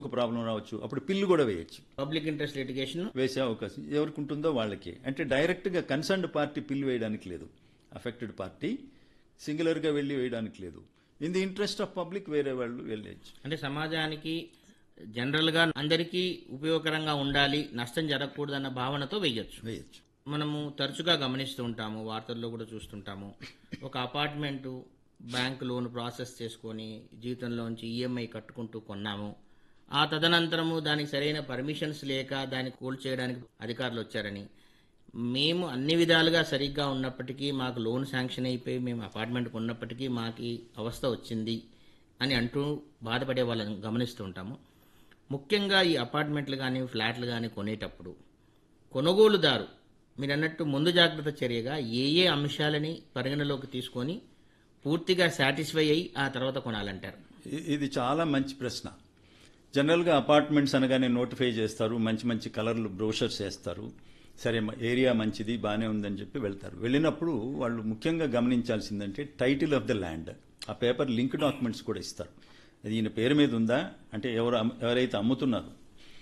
ఒక ప్రాబ్లం రావచ్చు అప్పుడు పిల్లు కూడా వేయచ్చు పబ్లిక్ ఇంట్రెస్ట్ లిటిగేషన్ వేసే అవకాశం ఎవరికి ఉంటుందో వాళ్ళకి అంటే డైరెక్ట్గా కన్సర్న్డ్ పార్టీ పిల్లు వేయడానికి లేదు అఫెక్టెడ్ పార్టీ సింగులర్గా వెళ్ళి వేయడానికి లేదు in the interest of public వేరే వాళ్ళు వెళ్ళచ్చు అంటే సమాజానికి జనరల్గా అందరికీ ఉపయోగకరంగా ఉండాలి నష్టం జరగకూడదన్న భావనతో వేయొచ్చు వేయచ్చు మనము తరచుగా గమనిస్తూ ఉంటాము వార్తల్లో కూడా చూస్తుంటాము ఒక అపార్ట్మెంటు బ్యాంక్ లోన్ ప్రాసెస్ చేసుకొని జీతంలోంచి ఈఎంఐ కట్టుకుంటూ కొన్నాము ఆ తదనంతరము దానికి సరైన పర్మిషన్స్ లేక దాన్ని కూల్ చేయడానికి అధికారులు వచ్చారని మేము అన్ని విధాలుగా సరిగ్గా ఉన్నప్పటికీ మాకు లోన్ శాంక్షన్ అయిపోయి మేము అపార్ట్మెంట్ కొన్నప్పటికీ మాకు ఈ అవస్థ వచ్చింది అని అంటూ బాధపడే వాళ్ళని గమనిస్తూ ఉంటాము ముఖ్యంగా ఈ అపార్ట్మెంట్లు కానీ ఫ్లాట్లు కానీ కొనేటప్పుడు కొనుగోలుదారు మీరు అన్నట్టు ముందు జాగ్రత్త చర్యగా ఏ ఏ అంశాలని పరిగణలోకి తీసుకొని పూర్తిగా సాటిస్ఫై అయ్యి ఆ తర్వాత కొనాలంటారు ఇ- ఇది చాలా మంచి ప్రశ్న జనరల్గా అపార్ట్మెంట్స్ అనగానే నోటిఫై చేస్తారు మంచి మంచి కలర్లు బ్రోషర్స్ వేస్తారు సరే మ- ఏరియా మంచిది బాగానే ఉందని చెప్పి వెళ్తారు వెళ్ళినప్పుడు వాళ్ళు ముఖ్యంగా గమనించాల్సిందంటే టైటిల్ ఆఫ్ ద ల్యాండ్ ఆ పేపర్ లింక్ డాక్యుమెంట్స్ కూడా ఇస్తారు అది ఈయన పేరు మీద ఉందా అంటే ఎవరు అమ్- ఎవరైతే అమ్ముతున్నారో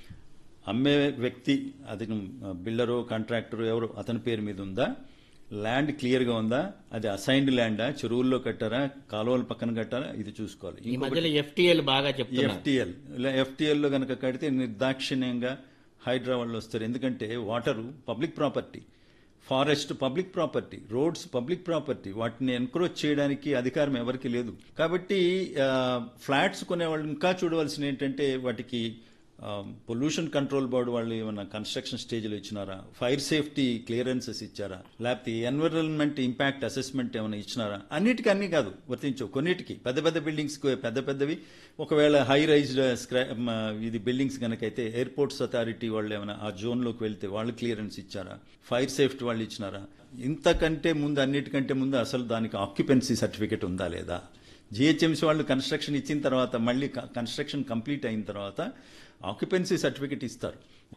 అమ్మే వ్యక్తి అతను బిల్డరు కాంట్రాక్టరు ఎవరు అతని పేరు మీద ఉందా ల్యాండ్ క్లియర్గా ఉందా అది అసైన్డ్ ల్యాండా చెరువుల్లో కట్టారా కాలువల పక్కన కట్టారా ఇది చూసుకోవాలి ఈ మధ్యలో ఎఫ్టీఎల్ బాగా చెప్తున్నారు ఎఫ్టిఎల్ ఇలా ఎఫ్టిఎల్ లో కనుక కడితే నిర్దాక్షిణ్యంగా హైడ్రా వాళ్ళు వస్తారు ఎందుకంటే water public property forest public property roads public property వాటిని ఎన్క్రోచ్ చేయడానికి అధికారం ఎవరికి లేదు కాబట్టి ఫ్లాట్స్ కొనేవాళ్ళు ఇంకా చూడవలసిన ఏంటంటే వాటికి పొల్యూషన్ కంట్రోల్ బోర్డు వాళ్ళు ఏమైనా కన్స్ట్రక్షన్ స్టేజ్లో ఇచ్చినారా ఫైర్ సేఫ్టీ క్లియరెన్సెస్ ఇచ్చారా లేకపోతే ఎన్విరాన్మెంట్ ఇంపాక్ట్ అసెస్మెంట్ ఏమైనా ఇచ్చినారా అన్నిటికీ అన్ని కాదు వర్తించవు కొన్నిటికి పెద్ద పెద్ద బిల్డింగ్స్ పెద్ద పెద్దవి ఒకవేళ హై రైజ్డ్ స్క్రా మ, ఇది బిల్డింగ్స్ కనుకైతే ఎయిర్పోర్ట్స్ అథారిటీ వాళ్ళు ఏమైనా ఆ జోన్లోకి వెళ్తే వాళ్ళు క్లియరెన్స్ ఇచ్చారా ఫైర్ సేఫ్టీ వాళ్ళు ఇచ్చినారా ఇంతకంటే ముందు అన్నిటికంటే ముందు అసలు దానికి ఆక్యుపెన్సీ సర్టిఫికేట్ ఉందా లేదా జిహెచ్ఎంసీ వాళ్ళు కన్స్ట్రక్షన్ ఇచ్చిన తర్వాత మళ్ళీ కన్స్ట్రక్షన్ కంప్లీట్ అయిన తర్వాత ఆక్యుపెన్సీ సర్టిఫికేట్ ఇస్తారు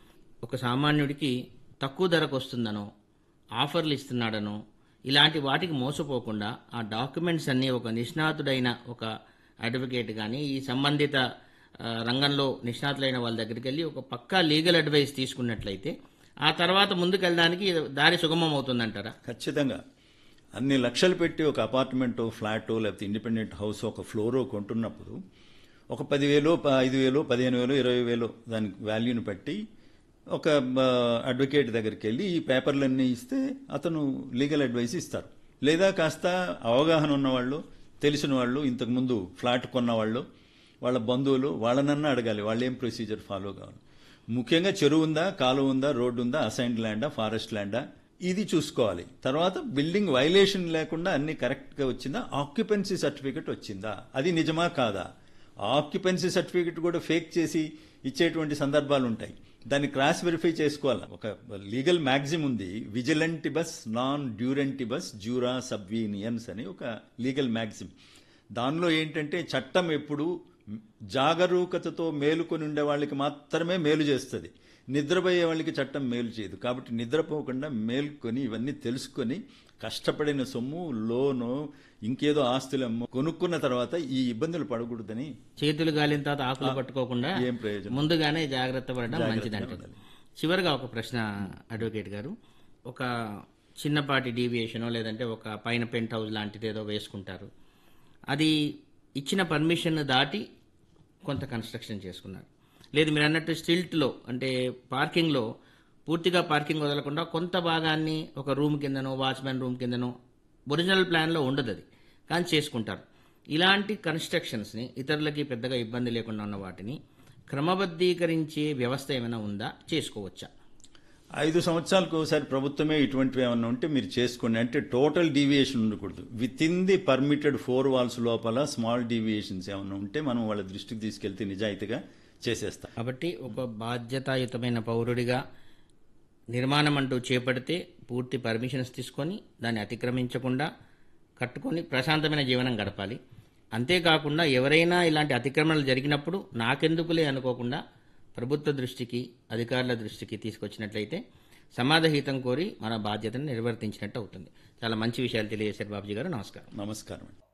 ఒక సామాన్యుడికి తక్కువ ధరకు వస్తుందనో ఆఫర్లు ఇస్తున్నాడనో ఇలాంటి వాటికి మోసపోకుండా ఆ డాక్యుమెంట్స్ అన్నీ ఒక నిష్ణాతుడైన ఒక అడ్వకేట్ కానీ ఈ సంబంధిత ఆ, రంగంలో నిష్ణాతులైన వాళ్ళ దగ్గరికి వెళ్ళి ఒక పక్కా లీగల్ అడ్వైస్ తీసుకున్నట్లయితే ఆ తర్వాత ముందుకెళ్ళడానికి దారి సుగమం అవుతుందంటారా ఖచ్చితంగా అన్ని లక్షలు పెట్టి ఒక అపార్ట్మెంటో ఫ్లాటో లేకపోతే ఇండిపెండెంట్ హౌస్ ఒక ఫ్లోరో కొంటున్నప్పుడు ఒక పదివేలు ప- ఐదు వేలు పదిహేను వేలు ఇరవై వేలు దాని వాల్యూని బట్టి ఒక ఆ, అడ్వకేట్ దగ్గరికి వెళ్ళి ఈ పేపర్లన్నీ ఇస్తే అతను లీగల్ అడ్వైస్ ఇస్తారు లేదా కాస్త అవగాహన ఉన్నవాళ్ళు తెలిసిన వాళ్ళు ఇంతకుముందు ఫ్లాట్ కొన్నవాళ్ళు వాళ్ళ బంధువులు వాళ్ళనన్నా అడగాలి వాళ్ళు ఏం ప్రొసీజర్ ఫాలో కావాలి ముఖ్యంగా చెరువు ఉందా కాలువ ఉందా రోడ్డు ఉందా అసైన్డ్ ల్యాండా ఫారెస్ట్ ల్యాండా ఇది చూసుకోవాలి తర్వాత బిల్డింగ్ వైలేషన్ లేకుండా అన్ని కరెక్ట్గా వచ్చిందా ఆక్యుపెన్సీ సర్టిఫికెట్ వచ్చిందా అది నిజమా కాదా ఆక్యుపెన్సీ సర్టిఫికెట్ కూడా ఫేక్ చేసి ఇచ్చేటువంటి సందర్భాలు ఉంటాయి దాన్ని క్రాస్ వెరిఫై చేసుకోవాలి ఒక లీగల్ మ్యాగ్జిమ్ ఉంది విజిలెంటిబస్ నాన్ డ్యూరెంటిబస్ జ్యూరా సబ్వీనియన్స్ అని ఒక లీగల్ మ్యాగ్జిమ్ దానిలో ఏంటంటే చట్టం ఎప్పుడు జాగరూకతతో మేలుకొని ఉండే వాళ్ళకి మాత్రమే మేలు చేస్తుంది నిద్రపోయే వాళ్ళకి చట్టం మేలు చేయదు కాబట్టి నిద్రపోకుండా మేల్కొని ఇవన్నీ తెలుసుకొని కష్టపడిన సొమ్ము లోను ఇంకేదో ఆస్తులు అమ్ము కొనుక్కున్న తర్వాత ఈ ఇబ్బందులు పడకూడదని చేతులు గాలిన తర్వాత ఆకులు పట్టుకోకుండా ఏం ప్రయోజనం ముందుగానే జాగ్రత్త పడడం జాగ్రత్తగా మంచిదంటారు ఉండాలి. చివరిగా ఒక ప్రశ్న అడ్వకేట్ గారు ఒక చిన్నపాటి డీవియేషనో లేదంటే ఒక పైన పెంట్ హౌస్ లాంటిది ఏదో వేసుకుంటారు అది ఇచ్చిన పర్మిషన్ దాటి కొంత కన్స్ట్రక్షన్ చేసుకున్నారు లేదు మీరు అన్నట్టు స్టిల్ట్లో అంటే పార్కింగ్లో పూర్తిగా పార్కింగ్ వదలకుండా కొంత భాగాన్ని ఒక రూమ్ కిందనో వాచ్మెన్ రూమ్ కిందనో ఒరిజినల్ ప్లాన్లో ఉండదు అది కానీ చేసుకుంటారు ఇలాంటి కన్స్ట్రక్షన్స్ని ఇతరులకి పెద్దగా ఇబ్బంది లేకుండా ఉన్న వాటిని క్రమబద్ధీకరించే వ్యవస్థ ఏమైనా ఉందా చేసుకోవచ్చా ఐదు సంవత్సరాలకు ఒకసారి ప్రభుత్వమే ఇటువంటివి ఏమన్నా ఉంటే మీరు చేసుకోండి అంటే టోటల్ డీవియేషన్ ఉండకూడదు within the permitted four walls లోపల స్మాల్ డీవియేషన్స్ ఏమన్నా ఉంటే మనం వాళ్ళ దృష్టికి తీసుకెళ్తే నిజాయితీగా చేసేస్తాం కాబట్టి ఒక బాధ్యతాయుతమైన పౌరుడిగా నిర్మాణం అంటూ చేపడితే పూర్తి పర్మిషన్స్ తీసుకొని దాన్ని అతిక్రమించకుండా కట్టుకొని ప్రశాంతమైన జీవనం గడపాలి అంతేకాకుండా ఎవరైనా ఇలాంటి అతిక్రమణలు జరిగినప్పుడు నాకెందుకులే అనుకోకుండా ప్రభుత్వ దృష్టికి అధికారుల దృష్టికి తీసుకొచ్చినట్లయితే సమాధహితం కోరి మన బాధ్యతను నిర్వర్తించినట్టు అవుతుంది చాలా మంచి విషయాలు తెలియజేశారు బాబుజీ గారు నమస్కారం నమస్కారం